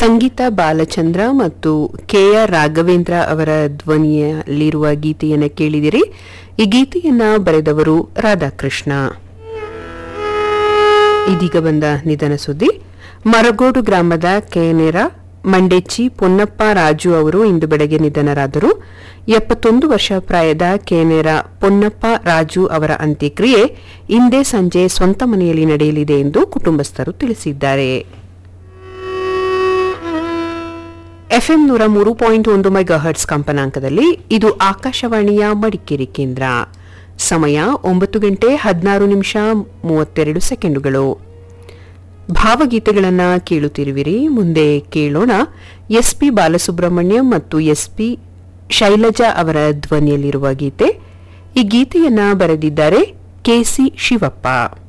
ಸಂಗೀತ ಬಾಲಚಂದ್ರ ಮತ್ತು K R Raghavendra ಅವರ ಧ್ವನಿಯಲ್ಲಿರುವ ಗೀತೆಯನ್ನು ಕೇಳಿದಿರಿ ಈ ಗೀತೆಯನ್ನ ಬರೆದವರು ರಾಧಾಕೃಷ್ಣ ಇದೀಗ ಬಂದ ನಿಧನ ಸುದ್ದಿ ಮರಗೋಡು ಗ್ರಾಮದ ಕೆನೆರ ಮಂಡೆಚ್ಚಿ ಪೊನ್ನಪ್ಪ ರಾಜು ಅವರು ಇಂದು ಬೆಳಗ್ಗೆ ನಿಧನರಾದರು ಎಪ್ಪತ್ತೊಂದು ವರ್ಷ ಪ್ರಾಯದ ಕೆನೆರ ಪೊನ್ನಪ್ಪ ರಾಜು ಅವರ ಅಂತ್ಯಕ್ರಿಯೆ ಇಂದೇ ಸಂಜೆ ಸ್ವಂತ ಮನೆಯಲ್ಲಿ ನಡೆಯಲಿದೆ ಎಂದು ಕುಟುಂಬಸ್ಥರು ತಿಳಿಸಿದ್ದಾರೆ ಎಫ್ಎಂ ನೂರ ಮೂರು ಪಾಯಿಂಟ್ ಒಂದು ಮೆಗಾಹರ್ಟ್ಸ್ ಕಂಪನಾಂಕದಲ್ಲಿ ಇದು ಆಕಾಶವಾಣಿಯ ಮಡಿಕೇರಿ ಕೇಂದ್ರ ಸಮಯ ಒಂಬತ್ತು ಗಂಟೆ ಹದಿನಾರು ನಿಮಿಷ ಮೂವತ್ತೆರಡು ಸೆಕೆಂಡುಗಳು ಭಾವಗೀತೆಗಳನ್ನ ಕೇಳುತ್ತಿರುವಿರಿ ಮುಂದೆ ಕೇಳೋಣ ಎಸ್ಪಿ ಬಾಲಸುಬ್ರಹ್ಮಣ್ಯಂ ಮತ್ತು ಎಸ್ಪಿ ಶೈಲಜಾ ಅವರ ಧ್ವನಿಯಲ್ಲಿರುವ ಗೀತೆ ಈ ಗೀತೆಯನ್ನ ಬರೆದಿದ್ದಾರೆ ಕೆಸಿ ಶಿವಪ್ಪ